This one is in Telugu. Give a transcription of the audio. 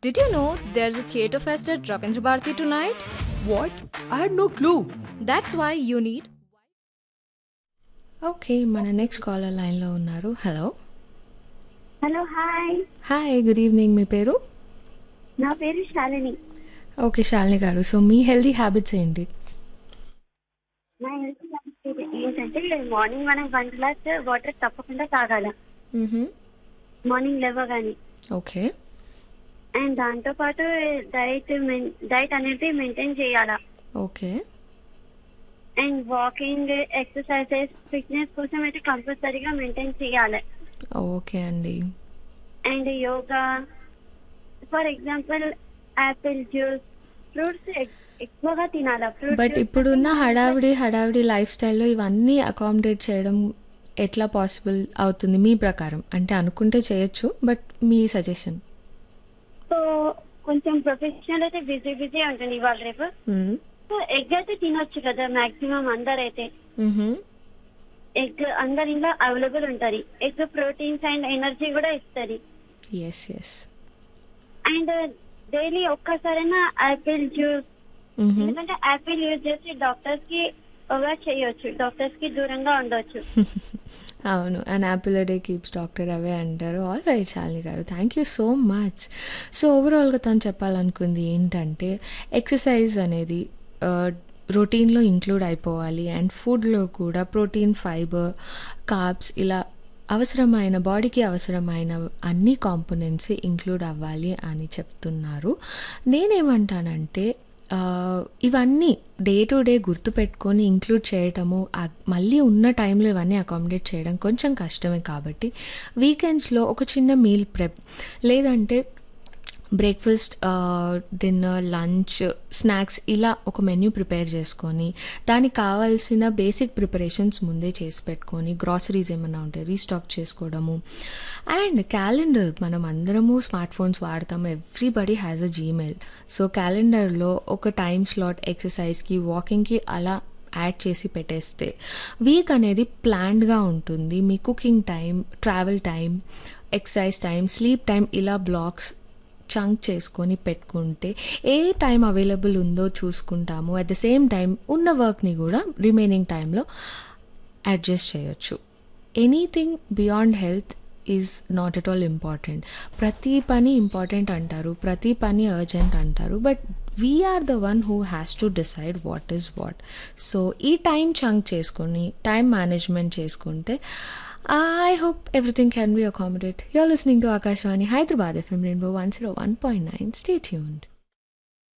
Did you know there's a theatre fest at Ravindra Bharati tonight? What? I had no clue. That's why you need okay మన నెక్స్ట్ కాలర్ లైన్లో ఉన్నారు hello hello hi hi good evening మీ పేరు నా పేరు శాలిని ఓకే శాలిని గారు సో మీ హెల్దీ హ్యాబిట్స్ ఏంటి నా హెల్త్ ఏంటంటే మార్నింగ్ మనం వన్ గ్లాస్ వాటర్ తప్పకుండా తాగాల మార్నింగ్ లేవగానే ఓకే అండ్ దాంతో పాటు డైట్ డైట్ అనేది మెయింటైన్ చేయాలా okay and walking exercises fitness కోసం అయితే కంపల్సరీగా మెయింటైన్ చేయాలి ఓకే అండి and yoga for example apple juice fruits ఎక్కువగా తినాలా బట్ ఫ్రూట్స్ ఇప్పుడున్న హడావిడి హడావిడి లైఫ్ స్టైల్లో ఇవన్నీ అకామిడేట్ చేయడం ఎట్లా పాసిబుల్ అవుతుంది మీ ప్రకారం అంటే అనుకుంటే చేయొచ్చు బట్ మీ సజెషన్ సో కొంచెం ప్రొఫెషనల్ అయితే బిజీ బిజీ ఉంటుంది ఇవాళ రేపు సో ఎగ్ అయితే తినొచ్చు కదా మాక్సిమం అందరైతే ఎగ్ అందరి ఇంట్లో అవైలబుల్ ఉంటది ఎగ్ ప్రోటీన్స్ అండ్ ఎనర్జీ కూడా ఇస్తుంది ఎస్ ఎస్ అండ్ డైలీ ఒక్కసారైనా యాపిల్ జ్యూస్ ఎందుకంటే యాపిల్ యూజ్ చేసి డాక్టర్స్ కి అవాయిడ్ చేయొచ్చు డాక్టర్స్ కి దూరంగా ఉండొచ్చు అవును and apple day keeps doctor away అంటారు ఆల్ రైట్ శాలిని గారు thank you so much so ఓవరాల్గా తను చెప్పాలనుకుంది ఏంటంటే ఎక్సర్సైజ్ అనేది రొటీన్లో ఇంక్లూడ్ అయిపోవాలి అండ్ ఫుడ్లో కూడా ప్రోటీన్ ఫైబర్ కార్బ్స్ ఇలా అవసరమైన బాడీకి అవసరమైన అన్ని కాంపోనెంట్స్ ఇంక్లూడ్ అవ్వాలి అని చెప్తున్నారు నేనేమంటానంటే ఆ, ఇవన్నీ డే టు డే గుర్తుపెట్టుకొని ఇంక్లూడ్ చేయటము ఆ- మళ్ళీ ఉన్న టైంలో ఇవన్నీ అకామిడేట్ చేయడం కొంచెం కష్టమే కాబట్టి వీకెండ్స్లో ఒక చిన్న మీల్ ప్రెప్ లేదంటే బ్రేక్ఫాస్ట్ డిన్నర్ లంచ్ స్నాక్స్ ఇలా ఒక మెన్యూ ప్రిపేర్ చేసుకొని దానికి కావాల్సిన బేసిక్ ప్రిపరేషన్స్ ముందే చేసి పెట్టుకొని గ్రాసరీస్ ఏమైనా ఉంటే రీస్టాక్ చేసుకోవడము అండ్ క్యాలెండర్ మనం అందరము స్మార్ట్ ఫోన్స్ వాడతాము everybody has a Gmail so క్యాలెండర్లో ఒక టైం స్లాట్ ఎక్సర్సైజ్కి వాకింగ్కి అలా యాడ్ చేసి పెట్టేస్తే వీక్ అనేది ప్లాన్డ్గా ఉంటుంది మీ cooking time travel time exercise time sleep time ఇలా బ్లాక్స్ చంక్ చేసుకొని పెట్టుకుంటే ఏ టైం అవైలబుల్ ఉందో చూసుకుంటాము అట్ ద సేమ్ టైం ఉన్న వర్క్ని కూడా రిమైనింగ్ టైంలో అడ్జస్ట్ చేయొచ్చు anything beyond health is not at all important ప్రతి పని ఇంపార్టెంట్ అంటారు ప్రతి పని అర్జెంట్ అంటారు but we're the one who has to decide what is what so ఈ టైం చంక్ చేసుకొని టైం మేనేజ్మెంట్ చేసుకుంటే I hope everything can be accommodate you're listening to Akashvani Hyderabad FM rainbow one zero one point nine stay tuned